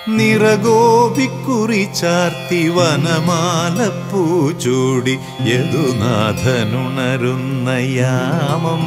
നിറഗോപിക്കുറി ചാർത്തി വനമാലപ്പൂ ചൂടി യദുനാഥനുണരുന്ന യാമം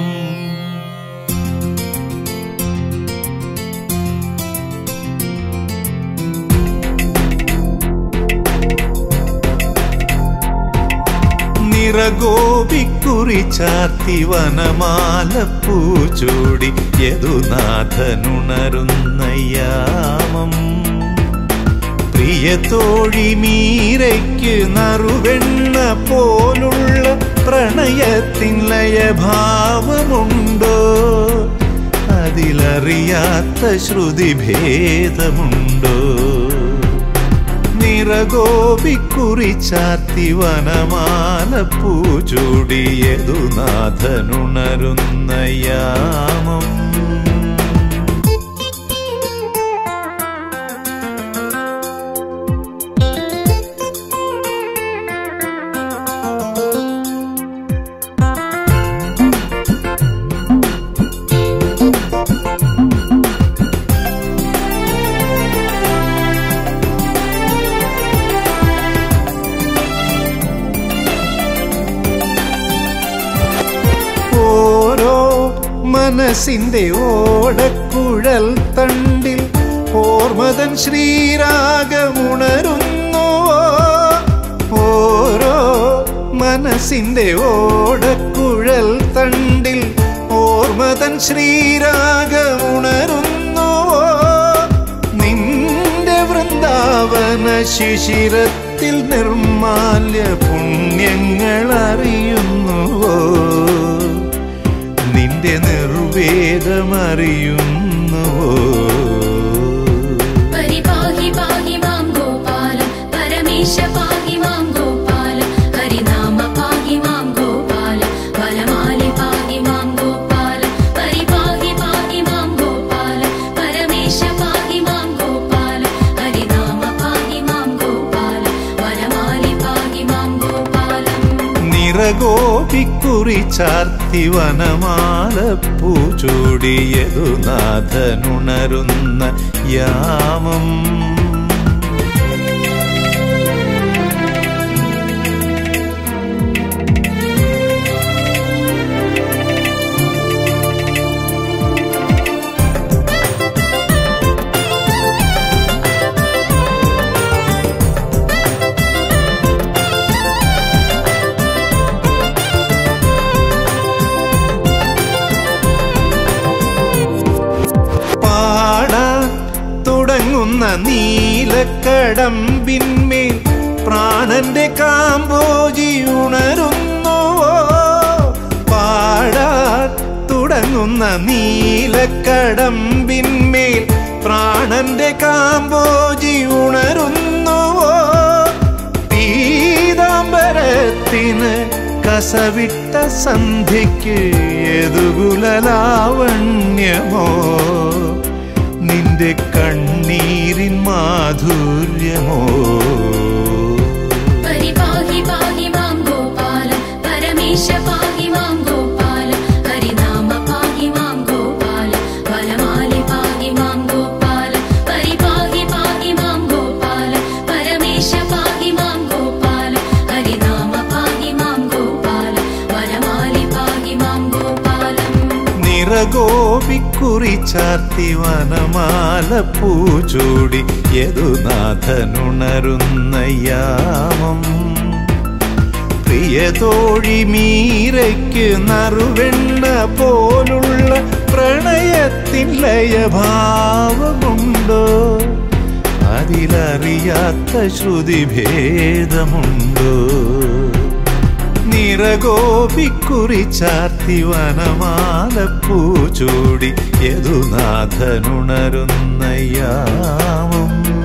നിറഗോപിക്കുറി ചാർത്തി വനമാലപ്പൂ ചൂടി യദുനാഥനുണരുന്ന യാമം പ്രിയ തോഴി മീരയ്ക്ക് നറുവെണ്ണ പോലുള്ള പ്രണയത്തിൻ ലയഭാവമുണ്ടോ അതിലറിയാത്ത ശ്രുതിഭേദമുണ്ടോ നിറഗോപിക്കുറി ചാർത്തി വനമാലപ്പൂ ചൂടിയതു നാഥനുണരുന്ന യാമം ഓരോ മനസ്സിന്റെ ഓടക്കുഴൽ തണ്ടിൽ ഓർമ്മതൻ ശ്രീരാഗമുണരുന്നു ഓരോ മനസ്സിന്റെ ഓടക്കുഴൽ തണ്ടിൽ ഓർമ്മതൻ ശ്രീരാഗമുണരുന്നു നിന്റെ വൃന്ദാവന ശിശിരത്തിൽ നിർമാല്യ പുണ്യങ്ങൾ അറിയുന്നുവോ നിന്റെ നിർവേദമറിയുന്നുവോ പരിപാഹി പാഹി മാം ഗോപാല പരമേശ പാഹി മാം ഗോപാല ഹരിനാമ പാഹി മാം ഗോപാല വനമാലി പാഹി മാം ഗോപാല പരിപാഹി പാഹി മാം ഗോപാല പരമേശ പാഹി മാം ഗോപാല ഹരിനാമ പാഹി മാം ഗോപാല വനമാലി പാഹി മാം ഗോപാലം നിറഗോപിക്കുറി ചാർത്തി വനമാലപ്പൂ ചൂടിയതു നാഥനുണരുന്ന യാമം പാടാൻ തുടങ്ങുന്ന നീലക്കടമ്പിന്മേൽ പ്രാണന്റെ കാമ്പോജി ഉണരുന്നുവോ പാടാൻ തുടങ്ങുന്ന നീലക്കടമ്പിന്മേൽ പ്രാണന്റെ കാമ്പോജി ഉണരുന്നുവോ പീതാംബരത്തിന് കസവിട്ട സന്ധ്യയ്ക്ക് യദുകുലലാവണ്യമോ നിന്റെ കണ്ണീരിൻ മാധുര്യമോ പരിപാഹി പാഹി മാം ഗോപാല പരമേശ പാഹി മാം ഗോപാല ഹരിനാമ പാഹി മാം ഗോപാല വനമാലി പാഹി മാം ഗോപാല പരിപാഹി പാഹി മാം ഗോപാല പരമേശ പാഹി മാം ഗോപാല ഹരിനാമ പാഹി മാം ഗോപാല വനമാലി പാഹി മാം ഗോപാലം നിറഗോപിക്കുറി ചാർത്തി വനമാലപ്പൂ ചൂടി യദുനാഥനുണരുന്ന യാമം പ്രിയതോഴി മീരയ്ക്ക് നറുവെണ്ണ പോലുള്ള പ്രണയത്തിൻ ലയഭാവമുണ്ടോ അതിലറിയാത്ത ശ്രുതിഭേദമുണ്ടോ നിറഗോപിക്കുറി ചാർത്തി വനമാലപ്പൂ ചൂടി യദുനാഥനുണരുന്ന യാമം